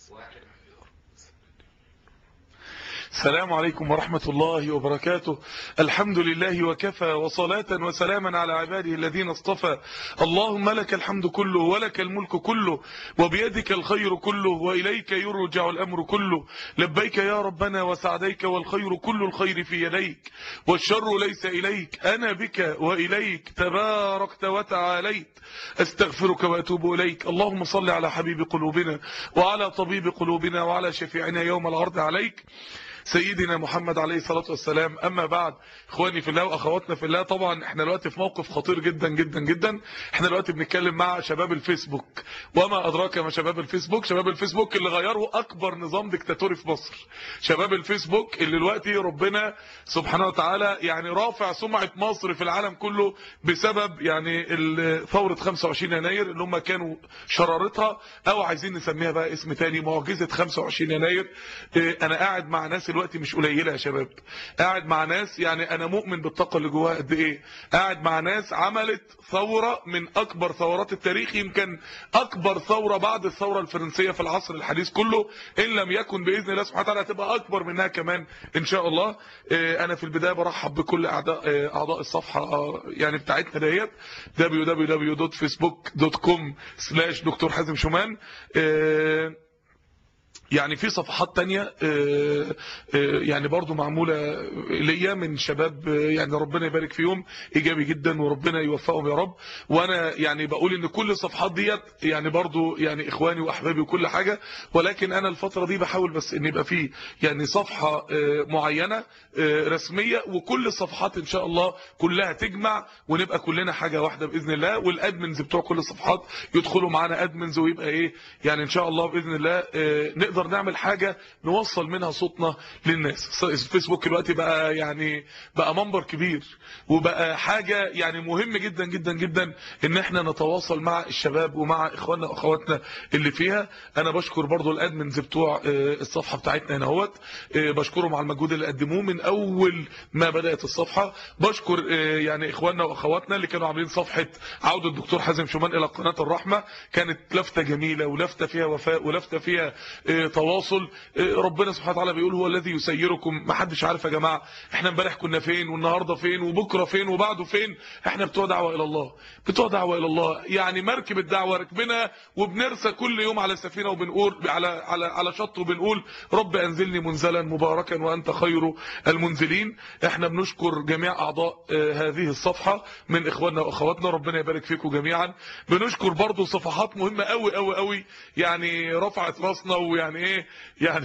السلام عليكم ورحمة الله وبركاته الحمد لله وكفى وصلاة وسلاما على عباده الذين اصطفى اللهم لك الحمد كله ولك الملك كله وبيدك الخير كله وإليك يرجع الأمر كله لبيك يا ربنا وسعديك والخير كل الخير في يديك والشر ليس إليك أنا بك وإليك تباركت وتعاليت استغفرك وأتوب إليك اللهم صل على حبيب قلوبنا وعلى طبيب قلوبنا وعلى شفيعنا يوم العرض عليك سيدنا محمد عليه الصلاة والسلام أما بعد إخواني في الله وأخواتنا في الله طبعا احنا دلوقتي في موقف خطير جدا جدا جدا احنا دلوقتي بنتكلم مع شباب الفيسبوك وما أدراك ما شباب الفيسبوك شباب الفيسبوك اللي غيروا أكبر نظام ديكتاتوري في مصر شباب الفيسبوك اللي دلوقتي ربنا سبحانه وتعالى يعني رافع سمعة مصر في العالم كله بسبب يعني ثورة 25 يناير اللي هم كانوا شرارتها أو عايزين نسميها بقى اسم تاني معجزة 25 يناير اه أنا قاعد مع ناس دلوقتي مش قليله يا شباب قاعد مع ناس يعني انا مؤمن بالطاقه اللي جواها قد ايه قاعد مع ناس عملت ثوره من اكبر ثورات التاريخ يمكن اكبر ثوره بعد الثوره الفرنسيه في العصر الحديث كله ان لم يكن باذن الله سبحانه وتعالى هتبقى اكبر منها كمان ان شاء الله انا في البدايه برحب بكل اعضاء اعضاء الصفحه يعني بتاعتنا ديت www.facebook.com دكتور حازم شومان يعني في صفحات تانية يعني برضو معمولة ليا من شباب يعني ربنا يبارك فيهم ايجابي جدا وربنا يوفقهم يا رب وانا يعني بقول ان كل الصفحات ديت يعني برضو يعني اخواني واحبابي وكل حاجة ولكن انا الفترة دي بحاول بس ان يبقى فيه يعني صفحة معينة رسمية وكل الصفحات ان شاء الله كلها تجمع ونبقى كلنا حاجة واحدة باذن الله والادمنز بتوع كل الصفحات يدخلوا معانا ادمنز ويبقى ايه يعني ان شاء الله باذن الله نقدر نقدر نعمل حاجة نوصل منها صوتنا للناس الفيسبوك دلوقتي بقى يعني بقى منبر كبير وبقى حاجة يعني مهم جدا جدا جدا ان احنا نتواصل مع الشباب ومع اخواننا واخواتنا اللي فيها انا بشكر برضو الادمنز بتوع الصفحة بتاعتنا هنا اهوت بشكرهم على المجهود اللي قدموه من اول ما بدأت الصفحة بشكر يعني اخواننا واخواتنا اللي كانوا عاملين صفحة عودة الدكتور حازم شومان الى قناة الرحمة كانت لفتة جميلة ولفتة فيها وفاء ولفتة فيها تواصل ربنا سبحانه وتعالى بيقول هو الذي يسيركم ما حدش عارف يا جماعه احنا امبارح كنا فين والنهارده فين وبكره فين وبعده فين احنا بتوع دعوه الى الله بتوع دعوه الى الله يعني مركب الدعوه ركبنا وبنرسى كل يوم على السفينه وبنقول على على على شط وبنقول رب انزلني منزلا مباركا وانت خير المنزلين احنا بنشكر جميع اعضاء هذه الصفحه من اخواننا واخواتنا ربنا يبارك فيكم جميعا بنشكر برضو صفحات مهمه قوي قوي قوي يعني رفعت راسنا ويعني ايه يعني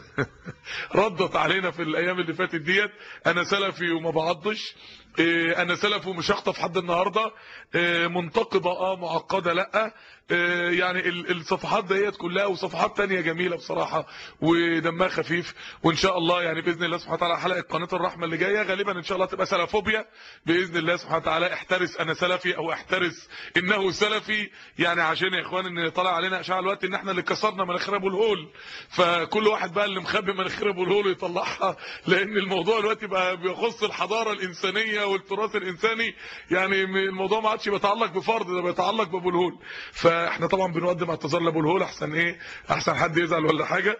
ردت علينا في الايام اللي فاتت ديت انا سلفي وما بعضش إيه انا سلفي ومش هخطف حد النهارده إيه منتقبه اه معقده لا إيه يعني الصفحات ديت كلها وصفحات تانية جميلة بصراحة ودمها خفيف وان شاء الله يعني باذن الله سبحانه وتعالى حلقة قناة الرحمة اللي جاية غالبا ان شاء الله تبقى سلفوبيا باذن الله سبحانه وتعالى احترس انا سلفي او احترس انه سلفي يعني عشان يا اخوان ان طلع علينا اشعه الوقت ان احنا اللي كسرنا مناخير ابو الهول فكل واحد بقى اللي مخبي مناخير ابو الهول يطلعها لان الموضوع دلوقتي بقى بيخص الحضارة الانسانية والتراث الانساني يعني الموضوع ما عادش بيتعلق بفرد ده بيتعلق بابو الهول فاحنا طبعا بنقدم اعتذار لابو الهول احسن ايه احسن حد يزعل ولا حاجه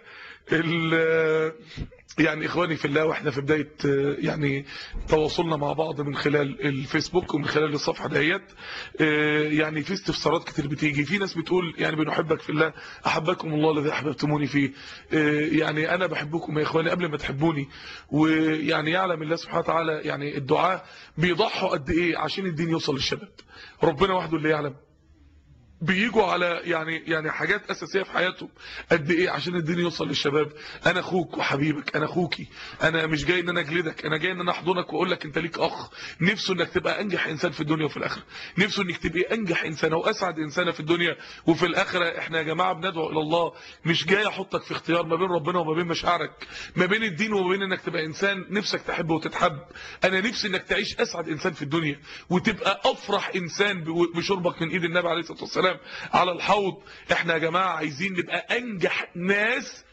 يعني اخواني في الله واحنا في بدايه يعني تواصلنا مع بعض من خلال الفيسبوك ومن خلال الصفحه ديت يعني في استفسارات كتير بتيجي في ناس بتقول يعني بنحبك في الله احبكم الله الذي احببتموني فيه يعني انا بحبكم يا اخواني قبل ما تحبوني ويعني يعلم الله سبحانه وتعالى يعني الدعاء بيضحوا قد ايه عشان الدين يوصل للشباب ربنا وحده اللي يعلم بيجوا على يعني يعني حاجات اساسيه في حياتهم قد ايه عشان الدين يوصل للشباب انا اخوك وحبيبك انا اخوكي انا مش جاي ان انا اجلدك انا جاي ان انا احضنك واقول لك انت ليك اخ نفسه انك تبقى انجح انسان في الدنيا وفي الاخره نفسه انك تبقى انجح انسانه واسعد انسانه في الدنيا وفي الاخره احنا يا جماعه بندعو الى الله مش جاي احطك في اختيار ما بين ربنا وما بين مشاعرك ما بين الدين وما بين انك تبقى انسان نفسك تحب وتتحب انا نفسي انك تعيش اسعد انسان في الدنيا وتبقى افرح انسان بشربك من ايد النبي عليه الصلاه والسلام على الحوض احنا يا جماعه عايزين نبقى انجح ناس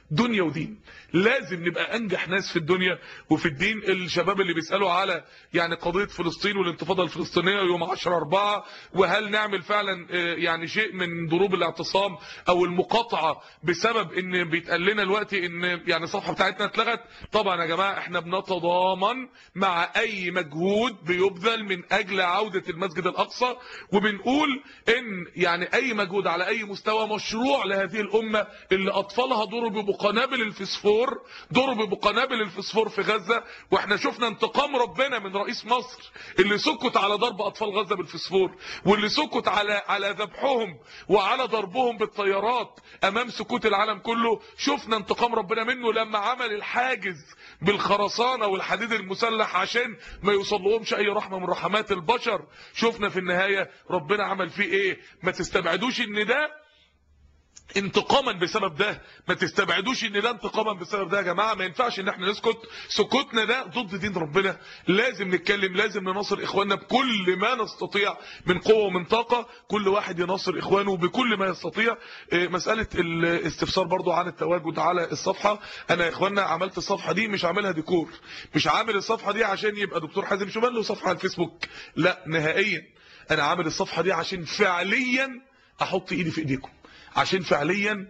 دنيا ودين لازم نبقى انجح ناس في الدنيا وفي الدين الشباب اللي بيسالوا على يعني قضيه فلسطين والانتفاضه الفلسطينيه يوم 10 4 وهل نعمل فعلا آه، يعني شيء من ضروب الاعتصام او المقاطعه بسبب ان بيتقال لنا دلوقتي ان يعني الصفحه بتاعتنا اتلغت طبعا يا جماعه احنا بنتضامن مع اي مجهود بيبذل من اجل عوده المسجد الاقصى وبنقول ان يعني اي مجهود على اي مستوى مشروع لهذه الامه اللي اطفالها ضربوا بقنابل الفسفور ضربوا بقنابل الفسفور في غزه واحنا شفنا انتقام ربنا من رئيس مصر اللي سكت على ضرب اطفال غزه بالفسفور واللي سكت على على ذبحهم وعلى ضربهم بالطيارات امام سكوت العالم كله شفنا انتقام ربنا منه لما عمل الحاجز بالخرسانه والحديد المسلح عشان ما يوصلهمش اي رحمه من رحمات البشر شفنا في النهايه ربنا عمل فيه ايه ما تستبعدوش ان ده انتقاما بسبب ده ما تستبعدوش ان ده انتقاما بسبب ده يا جماعه ما ينفعش ان احنا نسكت سكوتنا ده ضد دين ربنا لازم نتكلم لازم نناصر اخواننا بكل ما نستطيع من قوه ومن طاقه كل واحد يناصر اخوانه بكل ما يستطيع اه، مساله الاستفسار برضو عن التواجد على الصفحه انا يا اخواننا عملت الصفحه دي مش عاملها ديكور مش عامل الصفحه دي عشان يبقى دكتور حازم شمال له صفحه على الفيسبوك لا نهائيا انا عامل الصفحه دي عشان فعليا احط ايدي في ايديكم عشان فعليا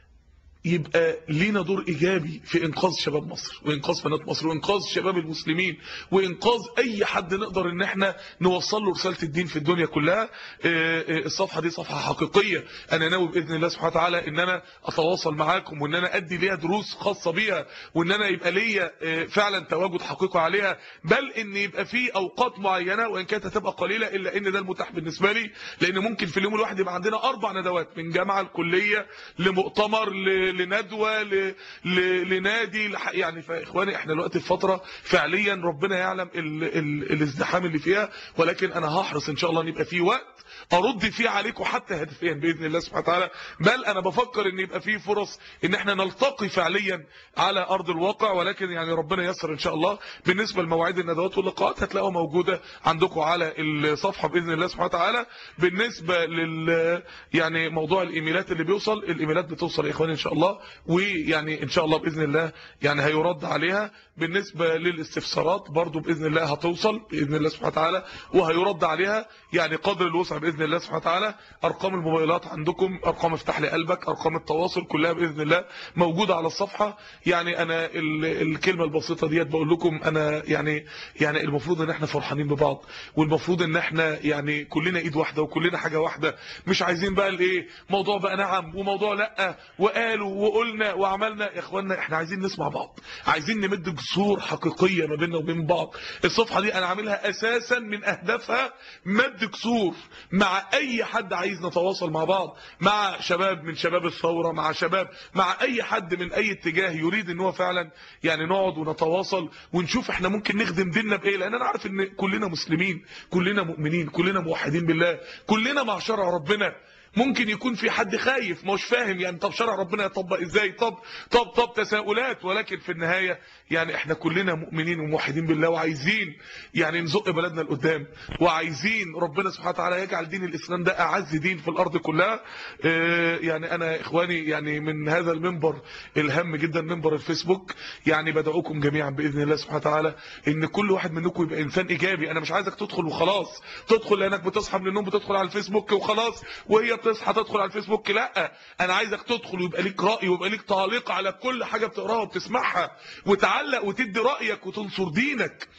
يبقى لينا دور ايجابي في انقاذ شباب مصر وانقاذ بنات مصر وانقاذ شباب المسلمين وانقاذ اي حد نقدر ان احنا نوصل له رساله الدين في الدنيا كلها آه، آه، الصفحه دي صفحه حقيقيه انا ناوي باذن الله سبحانه وتعالى ان انا اتواصل معاكم وان انا ادي ليها دروس خاصه بيها وان انا يبقى ليا آه، فعلا تواجد حقيقي عليها بل ان يبقى في اوقات معينه وان كانت هتبقى قليله الا ان ده المتاح بالنسبه لي لان ممكن في اليوم الواحد يبقى عندنا اربع ندوات من جامعه الكليه لمؤتمر ل- لندوه ل- ل- لنادي لح- يعني فاخواني احنا دلوقتي في فتره فعليا ربنا يعلم ال ال الازدحام اللي فيها ولكن انا هحرص ان شاء الله ان يبقى في وقت ارد فيه عليكم حتى هدفيا باذن الله سبحانه وتعالى بل انا بفكر ان يبقى في فرص ان احنا نلتقي فعليا على ارض الواقع ولكن يعني ربنا ييسر ان شاء الله بالنسبه لمواعيد الندوات واللقاءات هتلاقوها موجوده عندكم على الصفحه باذن الله سبحانه وتعالى بالنسبه لل يعني موضوع الايميلات اللي بيوصل الايميلات بتوصل يا اخواني ان شاء الله ويعني ان شاء الله باذن الله يعني هيرد عليها بالنسبه للاستفسارات برضو باذن الله هتوصل باذن الله سبحانه وتعالى وهيرد عليها يعني قدر الوسع باذن الله سبحانه وتعالى ارقام الموبايلات عندكم ارقام افتح لي قلبك ارقام التواصل كلها باذن الله موجوده على الصفحه يعني انا ال- الكلمه البسيطه ديت بقول لكم انا يعني يعني المفروض ان احنا فرحانين ببعض والمفروض ان احنا يعني كلنا ايد واحده وكلنا حاجه واحده مش عايزين بقى الايه موضوع بقى نعم وموضوع لا وقالوا وقلنا وعملنا يا اخوانا احنا عايزين نسمع بعض عايزين نمد جسور حقيقيه ما بيننا وبين بعض الصفحه دي انا عاملها اساسا من اهدافها مد جسور مع اي حد عايز نتواصل مع بعض مع شباب من شباب الثوره مع شباب مع اي حد من اي اتجاه يريد ان هو فعلا يعني نقعد ونتواصل ونشوف احنا ممكن نخدم ديننا بايه لان انا عارف ان كلنا مسلمين كلنا مؤمنين كلنا موحدين بالله كلنا مع شرع ربنا ممكن يكون في حد خايف مش فاهم يعني طب شرع ربنا يطبق ازاي طب طب طب تساؤلات ولكن في النهايه يعني احنا كلنا مؤمنين وموحدين بالله وعايزين يعني نزق بلدنا لقدام وعايزين ربنا سبحانه وتعالى يجعل دين الاسلام ده اعز دين في الارض كلها اه يعني انا اخواني يعني من هذا المنبر الهم جدا منبر الفيسبوك يعني بدعوكم جميعا باذن الله سبحانه وتعالى ان كل واحد منكم يبقى انسان ايجابي انا مش عايزك تدخل وخلاص تدخل لانك بتصحى من النوم بتدخل على الفيسبوك وخلاص وهي بتصحى تدخل على الفيسبوك لا انا عايزك تدخل ويبقى ليك راي ويبقى ليك تعليق على كل حاجه بتقراها وبتسمعها وتعلق وتدي رايك وتنصر دينك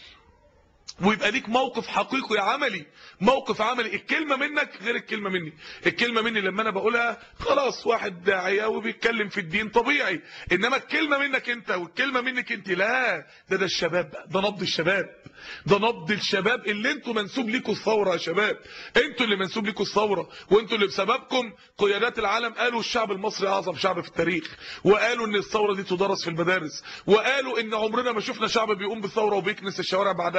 ويبقى ليك موقف حقيقي عملي موقف عملي الكلمه منك غير الكلمه مني الكلمه مني لما انا بقولها خلاص واحد داعيه وبيتكلم في الدين طبيعي انما الكلمه منك انت والكلمه منك انت لا ده ده الشباب بقى ده نبض الشباب ده نبض الشباب اللي انتوا منسوب ليكوا الثوره يا شباب انتوا اللي منسوب ليكوا الثوره وانتوا اللي بسببكم قيادات العالم قالوا الشعب المصري اعظم شعب في التاريخ وقالوا ان الثوره دي تدرس في المدارس وقالوا ان عمرنا ما شفنا شعب بيقوم بالثوره وبيكنس الشوارع بعدها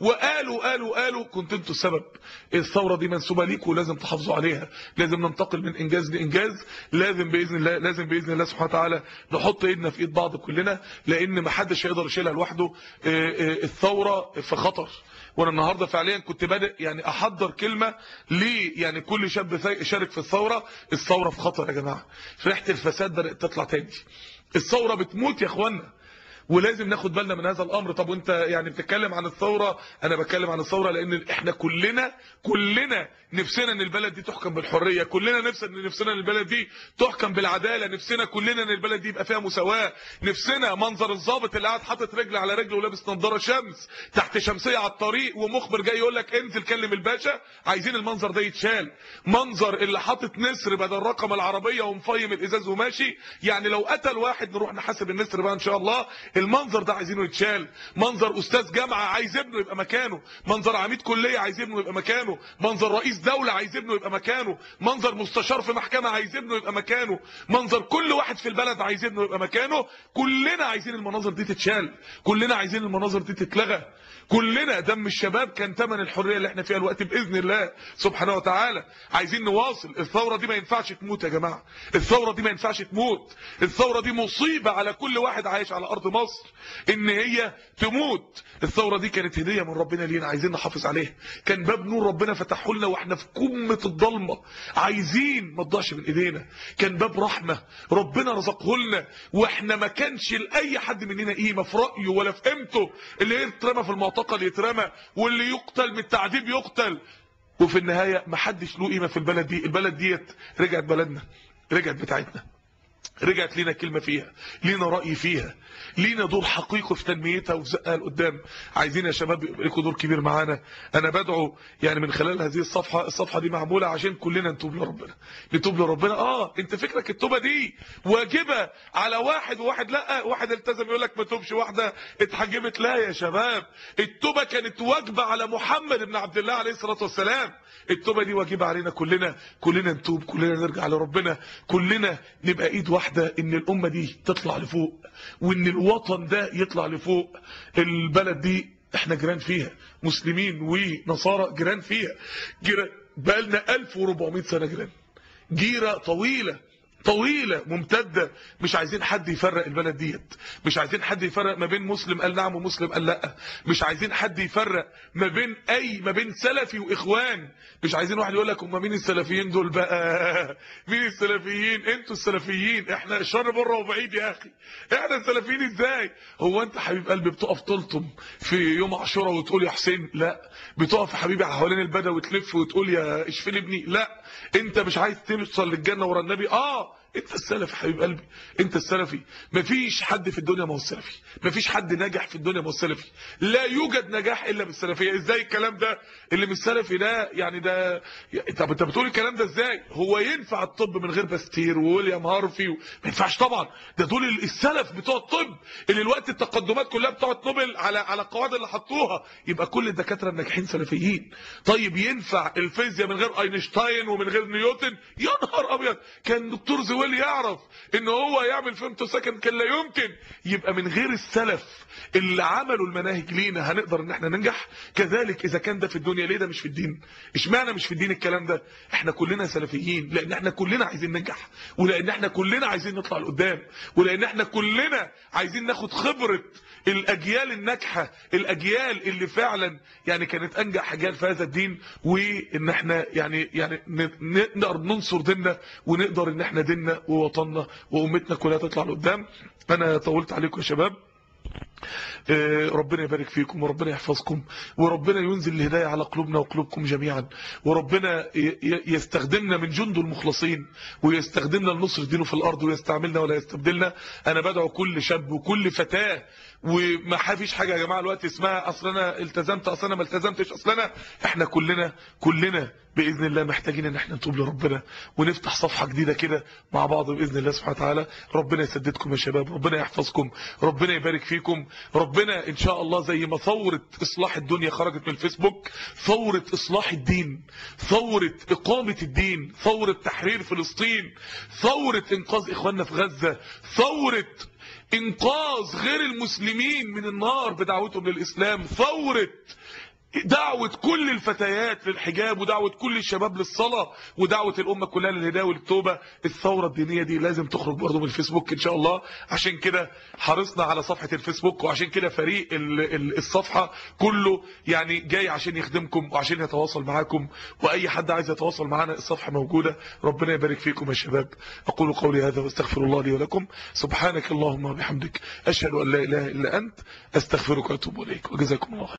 وقالوا قالوا قالوا كنت انتوا السبب الثوره دي منسوبه ليكم ولازم تحافظوا عليها لازم ننتقل من انجاز لانجاز لازم باذن الله لازم باذن الله سبحانه وتعالى نحط ايدنا في ايد بعض كلنا لان ما حدش هيقدر يشيلها لوحده آه، آه، الثوره في خطر وانا النهارده فعليا كنت بادئ يعني احضر كلمه ليه يعني كل شاب ثي- شارك في الثوره الثوره في خطر يا جماعه ريحه الفساد بدات تطلع تاني الثوره بتموت يا اخوانا ولازم ناخد بالنا من هذا الامر طب وانت يعني بتتكلم عن الثوره انا بتكلم عن الثوره لان احنا كلنا كلنا نفسنا ان البلد دي تحكم بالحريه كلنا نفسنا نفسنا ان البلد دي تحكم بالعداله نفسنا كلنا ان البلد دي يبقى فيها مساواه نفسنا منظر الضابط اللي قاعد حاطط رجل على رجل ولابس نظاره شمس تحت شمسيه على الطريق ومخبر جاي يقول لك انزل كلم الباشا عايزين المنظر ده يتشال منظر اللي حاطط نسر بدل رقم العربيه ومفيم الازاز وماشي يعني لو قتل واحد نروح نحاسب النسر بقى ان شاء الله المنظر ده عايزينه يتشال منظر استاذ جامعه عايز ابنه يبقى مكانه منظر عميد كليه عايز ابنه يبقى مكانه منظر رئيس دوله عايز ابنه يبقى مكانه منظر مستشار في محكمه عايز ابنه يبقى مكانه منظر كل واحد في البلد عايز ابنه يبقى مكانه كلنا عايزين المناظر دي تتشال كلنا عايزين المناظر دي تتلغى كلنا دم الشباب كان ثمن الحريه اللي احنا فيها الوقت باذن الله سبحانه وتعالى عايزين نواصل الثوره دي ما ينفعش تموت يا جماعه الثوره دي ما ينفعش تموت الثوره دي مصيبه على كل واحد عايش على ارض مصر ان هي تموت الثوره دي كانت هديه من ربنا لينا عايزين نحافظ عليها كان باب نور ربنا فتحه لنا واحنا في قمه الضلمه عايزين ما تضيعش من ايدينا كان باب رحمه ربنا رزقه لنا واحنا ما كانش لاي حد مننا قيمه في رايه ولا في قيمته اللي يترمى في المعتقل يترمى واللي يقتل من التعذيب يقتل وفي النهايه ما حدش له قيمه في البلد دي البلد ديت رجعت بلدنا رجعت بتاعتنا رجعت لينا كلمة فيها لينا رأي فيها لينا دور حقيقي في تنميتها وفي زقها لقدام عايزين يا شباب يبقى لكم دور كبير معانا انا بدعو يعني من خلال هذه الصفحة الصفحة دي معمولة عشان كلنا نتوب لربنا نتوب لربنا اه انت فكرك التوبة دي واجبة على واحد وواحد لا واحد التزم يقول لك ما توبش واحدة اتحجبت لا يا شباب التوبة كانت واجبة على محمد بن عبد الله عليه الصلاة والسلام التوبة دي واجبة علينا كلنا كلنا نتوب كلنا نرجع لربنا كلنا نبقى ايد واحدة ان الامة دي تطلع لفوق وان الوطن ده يطلع لفوق البلد دي احنا جيران فيها مسلمين ونصارى جيران فيها جيران بقالنا 1400 سنة جيران جيرة طويلة طويلة ممتدة مش عايزين حد يفرق البلد ديت مش عايزين حد يفرق ما بين مسلم قال نعم ومسلم قال لا مش عايزين حد يفرق ما بين اي ما بين سلفي واخوان مش عايزين واحد يقول لك هم مين السلفيين دول بقى مين السلفيين انتوا السلفيين احنا الشر بره وبعيد يا اخي احنا السلفيين ازاي هو انت حبيب قلبي بتقف تلطم في يوم عاشوراء وتقول يا حسين لا بتقف يا حبيبي حوالين البدوي وتلف وتقول يا اشفين ابني لا انت مش عايز توصل للجنه ورا النبي اه انت السلفي حبيب قلبي انت السلفي مفيش حد في الدنيا ما هو السلفي مفيش حد ناجح في الدنيا ما هو السلفي لا يوجد نجاح الا بالسلفيه ازاي الكلام ده اللي مش سلفي ده يعني ده طب انت بتقول الكلام ده ازاي هو ينفع الطب من غير باستير وويليام هارفي و... ما ينفعش طبعا ده دول السلف بتوع الطب اللي الوقت التقدمات كلها بتوع نوبل على على القواعد اللي حطوها يبقى كل الدكاتره الناجحين سلفيين طيب ينفع الفيزياء من غير اينشتاين ومن غير نيوتن يا نهار ابيض كان دكتور زويل يعرف ان هو يعمل فيمتو سكن كان لا يمكن يبقى من غير السلف اللي عملوا المناهج لينا هنقدر ان احنا ننجح كذلك اذا كان ده في الدنيا ليه ده مش في الدين اشمعنى مش في الدين الكلام ده احنا كلنا سلفيين لان احنا كلنا عايزين ننجح ولان احنا كلنا عايزين نطلع لقدام ولان احنا كلنا عايزين ناخد خبرة الاجيال الناجحة الاجيال اللي فعلا يعني كانت انجح اجيال في هذا الدين وان احنا يعني يعني نقدر ننصر ديننا ونقدر ان احنا ديننا ووطننا وامتنا كلها تطلع لقدام انا طولت عليكم يا شباب ربنا يبارك فيكم وربنا يحفظكم وربنا ينزل الهداية على قلوبنا وقلوبكم جميعا وربنا يستخدمنا من جنده المخلصين ويستخدمنا لنصر دينه في الأرض ويستعملنا ولا يستبدلنا أنا بدعو كل شاب وكل فتاة وما فيش حاجة يا جماعة الوقت اسمها أصل أنا التزمت أصل أنا ما التزمتش أصل أنا إحنا كلنا كلنا بإذن الله محتاجين ان احنا نتوب لربنا ونفتح صفحة جديدة كده مع بعض بإذن الله سبحانه وتعالى ربنا يسددكم يا شباب ربنا يحفظكم ربنا يبارك فيكم ربنا ان شاء الله زي ما ثورة اصلاح الدنيا خرجت من الفيسبوك ثورة اصلاح الدين ثورة اقامة الدين ثورة تحرير فلسطين ثورة انقاذ اخواننا في غزة ثورة انقاذ غير المسلمين من النار بدعوتهم للاسلام ثورة دعوة كل الفتيات للحجاب ودعوة كل الشباب للصلاة ودعوة الأمة كلها للهداية والتوبة الثورة الدينية دي لازم تخرج برضه من الفيسبوك إن شاء الله عشان كده حرصنا على صفحة الفيسبوك وعشان كده فريق ال- ال- الصفحة كله يعني جاي عشان يخدمكم وعشان يتواصل معاكم وأي حد عايز يتواصل معانا الصفحة موجودة ربنا يبارك فيكم يا شباب أقول قولي هذا واستغفر الله لي ولكم سبحانك اللهم وبحمدك أشهد أن لا إله إلا أنت أستغفرك وأتوب إليك وجزاكم الله خير